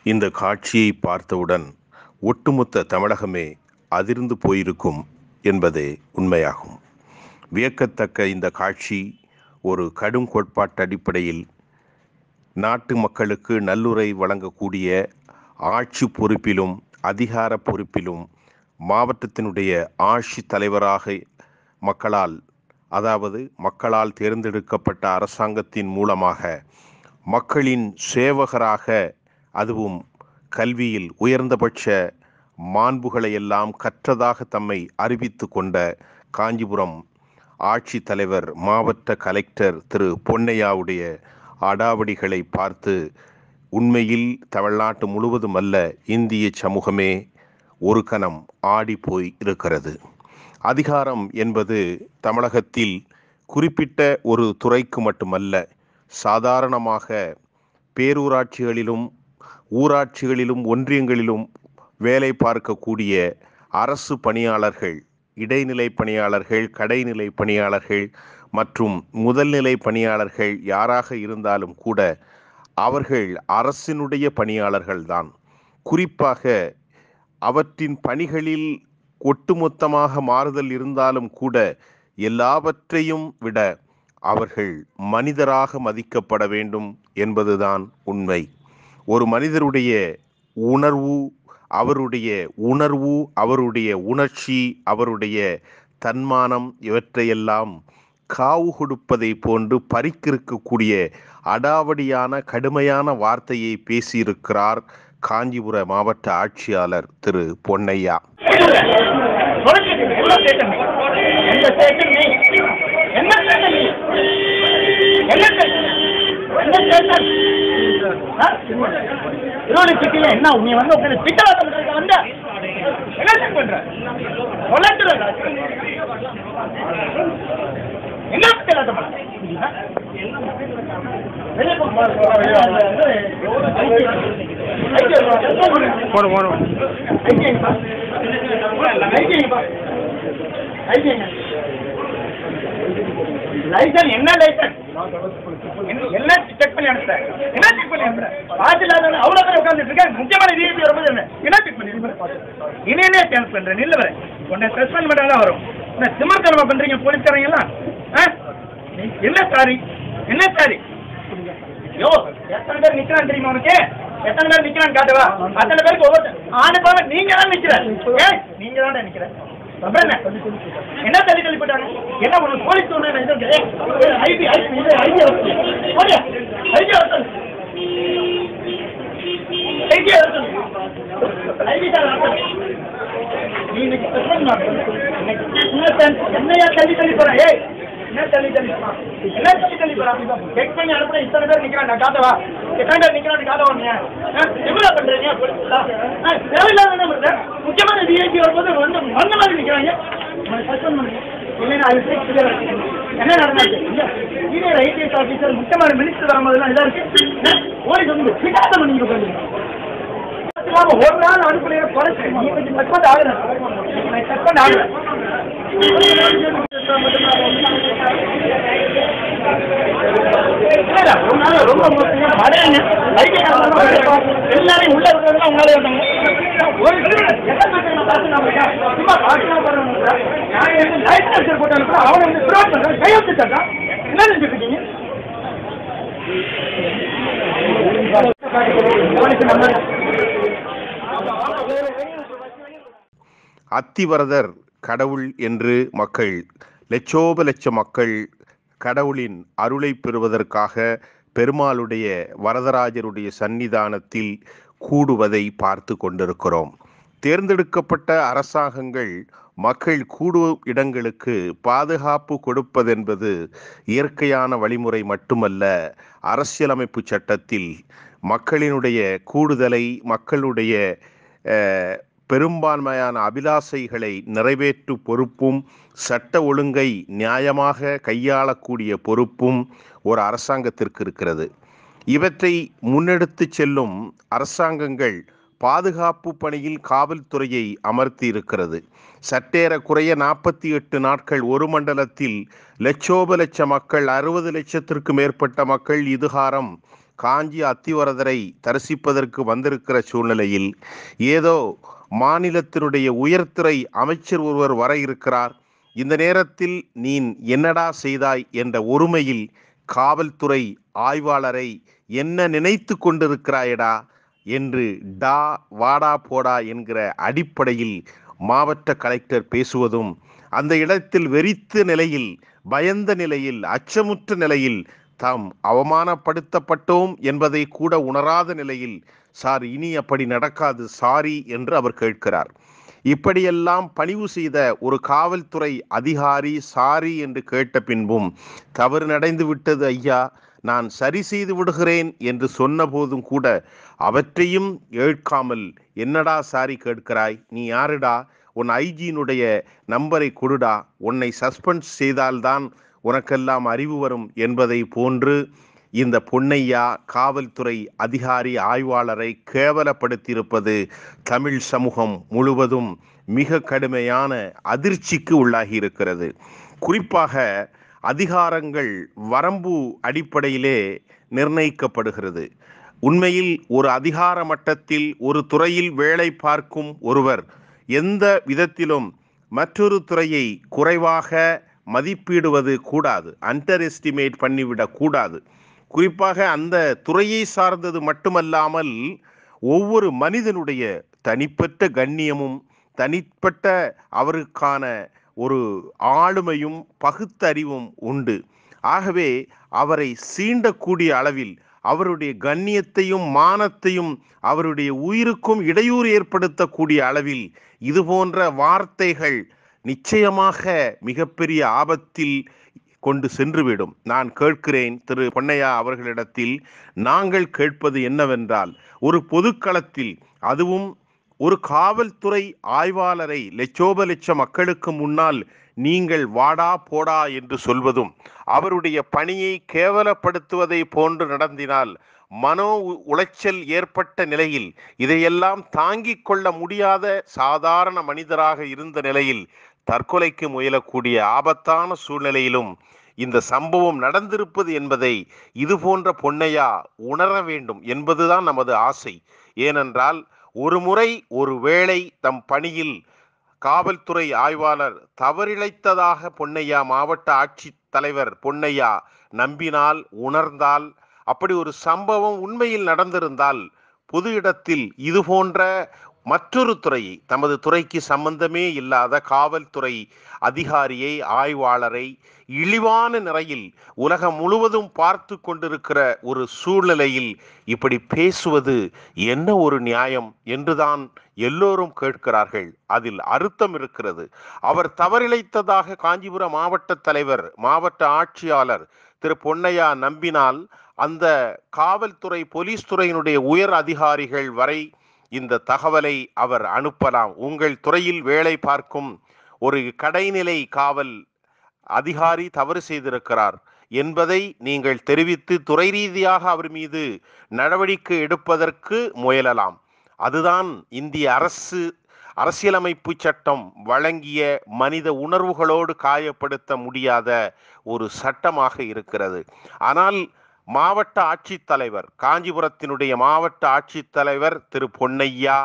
இந்த காட்சியை பார்த்தவுடன் ஒட்டுமொத்த தமிழகமே அதிர்ந்து போயிருக்கும் என்பதே உண்மையாகும் வியக்கத்தக்க இந்த காட்சி ஒரு கடும் கோட்பாட்டு அடிப்படையில் நாட்டு மக்களுக்கு நல்லுரை வழங்கக்கூடிய ஆட்சி பொறுப்பிலும் அதிகார பொறுப்பிலும் மாவட்டத்தினுடைய ஆட்சி தலைவராக மக்களால் அதாவது மக்களால் தேர்ந்தெடுக்கப்பட்ட அரசாங்கத்தின் மூலமாக மக்களின் சேவகராக அதுவும் கல்வியில் உயர்ந்தபட்ச மாண்புகளை எல்லாம் கற்றதாக தம்மை அறிவித்து கொண்ட காஞ்சிபுரம் ஆட்சி தலைவர் மாவட்ட கலெக்டர் திரு பொன்னையாவுடைய அடாவடிகளை பார்த்து உண்மையில் தமிழ்நாட்டு முழுவதும் அல்ல இந்திய சமூகமே ஒரு கணம் ஆடி போய் இருக்கிறது அதிகாரம் என்பது தமிழகத்தில் குறிப்பிட்ட ஒரு துறைக்கு மட்டுமல்ல சாதாரணமாக பேரூராட்சிகளிலும் ஊராட்சிகளிலும் ஒன்றியங்களிலும் வேலை பார்க்கக்கூடிய அரசு பணியாளர்கள் இடைநிலை பணியாளர்கள் கடைநிலை பணியாளர்கள் மற்றும் முதல்நிலை பணியாளர்கள் யாராக இருந்தாலும் கூட அவர்கள் அரசினுடைய பணியாளர்கள்தான் குறிப்பாக அவற்றின் பணிகளில் ஒட்டுமொத்தமாக மாறுதல் இருந்தாலும் கூட எல்லாவற்றையும் விட அவர்கள் மனிதராக மதிக்கப்பட வேண்டும் என்பதுதான் உண்மை ஒரு மனிதருடைய உணர்வு அவருடைய உணர்வு அவருடைய உணர்ச்சி அவருடைய தன்மானம் இவற்றையெல்லாம் காவு கொடுப்பதை போன்று பறிக்கிருக்கக்கூடிய அடாவடியான கடுமையான வார்த்தையை பேசியிருக்கிறார் காஞ்சிபுர மாவட்ட ஆட்சியாளர் திரு பொன்னையா எந்த ஸ்டேஷன் நீ என்ன ஸ்டேஷன் நீ என்ன ஸ்டேஷன் என்ன ஸ்டேஷன் இருபது சிட்டில என்ன நீ வந்து உட்காந்து திட்டவாதம் பண்றதுக்கு வந்த என்ன செக் பண்ற கொலட்டுற என்ன திட்டவாதம் பண்ற வெளியே போ போடு போடு லைசன் என்ன லைசன் என்ன செக் பண்ணி அனுப்புற என்ன செக் பண்ணி அனுப்புற பாத்து இல்லாத அவ்வளவு பேர் உட்கார்ந்துட்டு இருக்க முக்கியமான டிஎபி வரும்போது என்ன என்ன செக் பண்ணி இனிமே சேஞ்ச் பண்றேன் நில்ல வர உன்னை சஸ்பெண்ட் பண்ணாதான் வரும் என்ன திமிர்த்தனமா பண்றீங்க போலீஸ்காரங்க எல்லாம் ஆ? என்ன சாரி என்ன சாரி யோ எத்தனை பேர் நிக்கிறான் தெரியுமா உனக்கு எத்தனை பேர் நிக்கிறான் காட்டுவா அத்தனை பேருக்கு ஒவ்வொரு ஆணு பாவ நீங்க தான் நிக்கிற ஏய் நீங்க தான் நிக்கிற அப்புறம் என்ன என்ன தள்ளி தள்ளி போட்டாங்க என்ன உனக்கு போலீஸ் ஒன்று ஐபி ஐபி ஐபி ஓடியா ஐபி ஐபி ஐபி சார் நீ இன்னைக்கு சஸ்பெண்ட் என்னையா தள்ளி தள்ளி போறேன் ஏய் என்ன தள்ளி தள்ளி போறான்? என்ன தள்ளி தள்ளி போறான்? செக் பண்ணி அனுப்புற இத்தனை பேர் நிக்கிறான் நான் காட்டவா எத்தனை பேர் நிக்கிறான் காட்டவா நீ எவ்வளவு பண்றீங்க போலீஸ்ல? ஆ, தேவையில்லாத என்ன பண்ற முக்கியமான விஐபி வரும்போது வந்து வந்த மாதிரி நிக்கிறாங்க உங்களை suspend பண்ணுங்க. இல்லைன்னா I will take clear action. என்ன நடந்தாச்சு சீனியர் ஐபிஎஸ் ஆஃபீஸர் முக்கியமான மினிஸ்டர் வரும்போதெல்லாம் இதா இருக்கு போலீஸ் வந்து பிடாத பண்ணிட்டு உட்காந்து ஒரு நாள் அனுப்புறீங்க குறைச்சு நீ கொஞ்சம் சஸ்பெண்ட் ஆகுறேன் சஸ்பெண்ட் ஆகுறேன் இல்ல, ஒரு நாள் ரொம்ப மோசமா மழைங்க. பைத்தியக்காரங்க எல்லாம் எல்லாரையும் உள்ள இருக்கிறவங்க உங்களால இருந்தாங்க. ஒரு சிலர் எத்தனை பேருக்கு நான் பார்த்து நான் போயிட்டேன். சும்மா காட்டுனா பாருங்க சார். நான் வந்து லைட் கல்ச்சர் போட்டு அனுப்புறேன். அவனை வந்து fraud பண்றான். கை வச்சுட்டாக்கா. என்ன நினைச்சிட்டு இருக்கீங்க? போலீஸ் நம்பர் அத்திவரதர் கடவுள் என்று மக்கள் லட்சோப லட்ச மக்கள் கடவுளின் அருளை பெறுவதற்காக பெருமாளுடைய வரதராஜருடைய சன்னிதானத்தில் கூடுவதை பார்த்து கொண்டிருக்கிறோம் தேர்ந்தெடுக்கப்பட்ட அரசாங்கங்கள் மக்கள் கூடும் இடங்களுக்கு பாதுகாப்பு கொடுப்பதென்பது இயற்கையான வழிமுறை மட்டுமல்ல அரசியலமைப்பு சட்டத்தில் மக்களினுடைய கூடுதலை மக்களுடைய அஹ், பெரும்பான்மையான அபிலாசைகளை நிறைவேற்றும் பொறுப்பும் சட்ட ஒழுங்கை நியாயமாக கையாளக்கூடிய பொறுப்பும் ஒரு அரசாங்கத்திற்கு இருக்கிறது இவற்றை முன்னெடுத்துச் செல்லும் அரசாங்கங்கள் பாதுகாப்பு பணியில் காவல்துறையை அமர்த்தி இருக்கிறது சற்றேறக்குறைய நாற்பத்தி எட்டு நாட்கள் ஒரு மண்டலத்தில் லட்சோப லட்ச மக்கள் அறுபது லட்சத்திற்கு மேற்பட்ட மக்கள் இதுகாரம் காஞ்சி அத்திவரதரை தரிசிப்பதற்கு வந்திருக்கிற சூழ்நிலையில் ஏதோ மாநிலத்தினுடைய உயர்த்துறை அமைச்சர் ஒருவர் வர இருக்கிறார் இந்த நேரத்தில் நீ என்னடா செய்தாய் என்ற ஒருமையில் காவல்துறை ஆய்வாளரை என்ன நினைத்து கொண்டிருக்கிறாயடா என்று டா வாடா போடா என்கிற அடிப்படையில் மாவட்ட கலெக்டர் பேசுவதும் அந்த இடத்தில் வெறித்த நிலையில் பயந்த நிலையில் அச்சமுற்ற நிலையில் தாம் அவமானப்படுத்தப்பட்டோம் என்பதை கூட உணராத நிலையில் சார் இனி அப்படி நடக்காது சாரி என்று அவர் கேட்கிறார் இப்படியெல்லாம் பணிவு செய்த ஒரு காவல்துறை அதிகாரி சாரி என்று கேட்ட பின்பும் தவறு நடந்து விட்டது ஐயா நான் சரி செய்து விடுகிறேன் என்று சொன்னபோதும் கூட அவற்றையும் ஏற்காமல் என்னடா சாரி கேட்கிறாய் நீ யாருடா உன் ஐஜியினுடைய நம்பரை கொடுடா உன்னை சஸ்பெண்ட் செய்தால்தான் உனக்கெல்லாம் அறிவு வரும் என்பதை போன்று இந்த பொன்னையா காவல்துறை அதிகாரி ஆய்வாளரை கேவலப்படுத்தியிருப்பது தமிழ் சமூகம் முழுவதும் மிக கடுமையான அதிர்ச்சிக்கு உள்ளாகி இருக்கிறது குறிப்பாக அதிகாரங்கள் வரம்பு அடிப்படையிலே நிர்ணயிக்கப்படுகிறது உண்மையில் ஒரு அதிகார மட்டத்தில் ஒரு துறையில் வேலை பார்க்கும் ஒருவர் எந்த விதத்திலும் மற்றொரு துறையை குறைவாக மதிப்பிடுவது கூடாது அண்டர் எஸ்டிமேட் பண்ணிவிடக் கூடாது குறிப்பாக அந்த துறையை சார்ந்தது மட்டுமல்லாமல் ஒவ்வொரு மனிதனுடைய தனிப்பட்ட கண்ணியமும் தனிப்பட்ட அவருக்கான ஒரு ஆளுமையும் பகுத்தறிவும் உண்டு ஆகவே அவரை சீண்டக்கூடிய அளவில் அவருடைய கண்ணியத்தையும் மானத்தையும் அவருடைய உயிருக்கும் இடையூறு ஏற்படுத்தக்கூடிய அளவில் இது போன்ற வார்த்தைகள் நிச்சயமாக மிகப்பெரிய ஆபத்தில் கொண்டு சென்றுவிடும் நான் கேட்கிறேன் திரு பொன்னையா அவர்களிடத்தில் நாங்கள் கேட்பது என்னவென்றால் ஒரு பொதுக்களத்தில் அதுவும் ஒரு காவல்துறை ஆய்வாளரை லட்சோப லட்ச மக்களுக்கு முன்னால் நீங்கள் வாடா போடா என்று சொல்வதும் அவருடைய பணியை கேவலப்படுத்துவதை போன்று நடந்தினால் மனோ உளைச்சல் ஏற்பட்ட நிலையில் இதையெல்லாம் தாங்கிக் கொள்ள முடியாத சாதாரண மனிதராக இருந்த நிலையில் தற்கொலைக்கு முயலக்கூடிய ஆபத்தான சூழ்நிலையிலும் இந்த சம்பவம் நடந்திருப்பது என்பதை இது போன்ற பொன்னையா உணர வேண்டும் என்பதுதான் நமது ஆசை ஏனென்றால் ஒரு முறை ஒரு வேளை தம் பணியில் காவல்துறை ஆய்வாளர் தவறிழைத்ததாக பொன்னையா மாவட்ட ஆட்சித் தலைவர் பொன்னையா நம்பினால் உணர்ந்தால் அப்படி ஒரு சம்பவம் உண்மையில் நடந்திருந்தால் பொது இடத்தில் இது போன்ற மற்றொரு துறையை தமது துறைக்கு சம்பந்தமே இல்லாத காவல்துறை அதிகாரியை ஆய்வாளரை இழிவான நிலையில் உலகம் முழுவதும் பார்த்து கொண்டிருக்கிற ஒரு சூழ்நிலையில் இப்படி பேசுவது என்ன ஒரு நியாயம் என்றுதான் எல்லோரும் கேட்கிறார்கள் அதில் அர்த்தம் இருக்கிறது அவர் தவறிழைத்ததாக காஞ்சிபுரம் மாவட்ட தலைவர் மாவட்ட ஆட்சியாளர் திரு பொன்னையா நம்பினால் அந்த காவல்துறை போலீஸ் துறையினுடைய உயர் அதிகாரிகள் வரை இந்த தகவலை அவர் அனுப்பலாம் உங்கள் துறையில் வேலை பார்க்கும் ஒரு கடைநிலை காவல் அதிகாரி தவறு செய்திருக்கிறார் என்பதை நீங்கள் தெரிவித்து துறை ரீதியாக அவர் மீது நடவடிக்கை எடுப்பதற்கு முயலலாம் அதுதான் இந்திய அரசு அரசியலமைப்பு சட்டம் வழங்கிய மனித உணர்வுகளோடு காயப்படுத்த முடியாத ஒரு சட்டமாக இருக்கிறது ஆனால் மாவட்ட ஆட்சித்தலைவர் காஞ்சிபுரத்தினுடைய மாவட்ட ஆட்சித்தலைவர் திரு பொன்னையா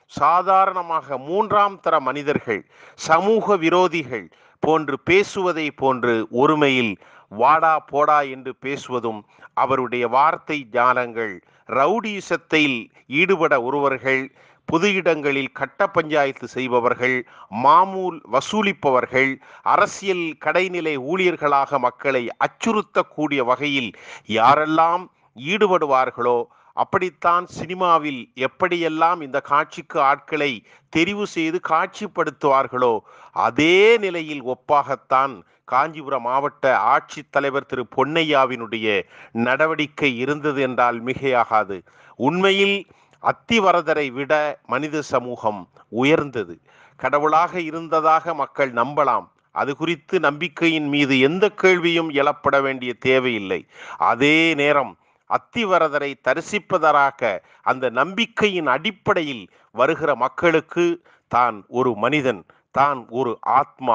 சாதாரணமாக மூன்றாம் தர மனிதர்கள் சமூக விரோதிகள் போன்று பேசுவதை போன்று ஒருமையில் வாடா போடா என்று பேசுவதும் அவருடைய வார்த்தை ஜாலங்கள் ரவுடிசத்தில் ஈடுபட ஒருவர்கள் பொது இடங்களில் கட்ட பஞ்சாயத்து செய்பவர்கள் மாமூல் வசூலிப்பவர்கள் அரசியல் கடைநிலை ஊழியர்களாக மக்களை அச்சுறுத்தக்கூடிய வகையில் யாரெல்லாம் ஈடுபடுவார்களோ அப்படித்தான் சினிமாவில் எப்படியெல்லாம் இந்த காட்சிக்கு ஆட்களை தெரிவு செய்து காட்சிப்படுத்துவார்களோ அதே நிலையில் ஒப்பாகத்தான் காஞ்சிபுரம் மாவட்ட ஆட்சித்தலைவர் திரு பொன்னையாவினுடைய நடவடிக்கை இருந்தது என்றால் மிகையாகாது உண்மையில் அத்திவரதரை விட மனித சமூகம் உயர்ந்தது கடவுளாக இருந்ததாக மக்கள் நம்பலாம் அது குறித்து நம்பிக்கையின் மீது எந்த கேள்வியும் எழப்பட வேண்டிய தேவையில்லை அதே நேரம் அத்திவரதரை தரிசிப்பதற்காக அந்த நம்பிக்கையின் அடிப்படையில் வருகிற மக்களுக்கு தான் ஒரு மனிதன் தான் ஒரு ஆத்மா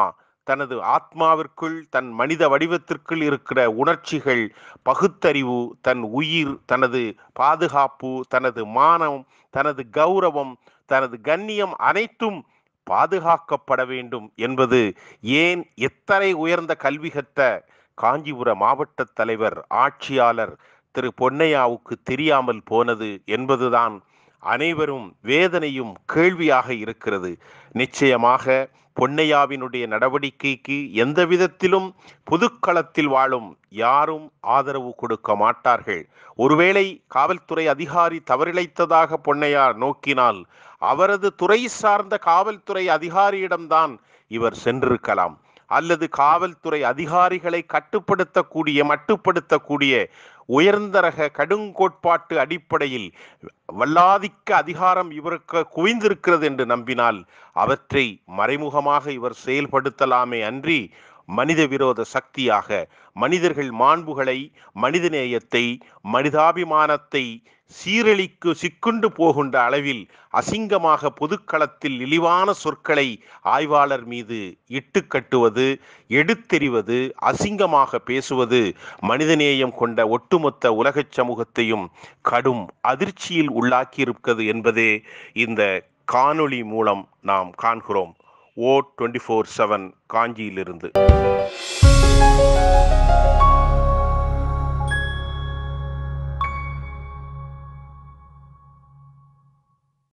தனது ஆத்மாவிற்குள் தன் மனித வடிவத்திற்குள் இருக்கிற உணர்ச்சிகள் பகுத்தறிவு தன் உயிர் தனது பாதுகாப்பு தனது மானம் தனது கௌரவம் தனது கண்ணியம் அனைத்தும் பாதுகாக்கப்பட வேண்டும் என்பது ஏன் எத்தனை உயர்ந்த கல்வி கற்ற காஞ்சிபுர மாவட்ட தலைவர் ஆட்சியாளர் திரு பொன்னையாவுக்கு தெரியாமல் போனது என்பதுதான் அனைவரும் வேதனையும் கேள்வியாக இருக்கிறது நிச்சயமாக பொன்னையாவினுடைய நடவடிக்கைக்கு எந்த விதத்திலும் பொதுக்களத்தில் வாழும் யாரும் ஆதரவு கொடுக்க மாட்டார்கள் ஒருவேளை காவல்துறை அதிகாரி தவறிழைத்ததாக பொன்னையார் நோக்கினால் அவரது துறை சார்ந்த காவல்துறை அதிகாரியிடம்தான் இவர் சென்றிருக்கலாம் அல்லது காவல்துறை அதிகாரிகளை கட்டுப்படுத்தக்கூடிய மட்டுப்படுத்தக்கூடிய உயர்ந்த ரக கடுங்கோட்பாட்டு அடிப்படையில் வல்லாதிக்க அதிகாரம் இவருக்கு குவிந்திருக்கிறது என்று நம்பினால் அவற்றை மறைமுகமாக இவர் செயல்படுத்தலாமே அன்றி மனித விரோத சக்தியாக மனிதர்கள் மாண்புகளை மனிதநேயத்தை மனிதாபிமானத்தை சீரழிக்கு சிக்குண்டு போகின்ற அளவில் அசிங்கமாக பொதுக்களத்தில் இழிவான சொற்களை ஆய்வாளர் மீது இட்டு கட்டுவது எடுத்தெறிவது அசிங்கமாக பேசுவது மனிதநேயம் கொண்ட ஒட்டுமொத்த உலகச் சமூகத்தையும் கடும் அதிர்ச்சியில் உள்ளாக்கியிருக்கிறது என்பதே இந்த காணொளி மூலம் நாம் காண்கிறோம் ஓ டுவெண்ட்டி ஃபோர் செவன் காஞ்சியிலிருந்து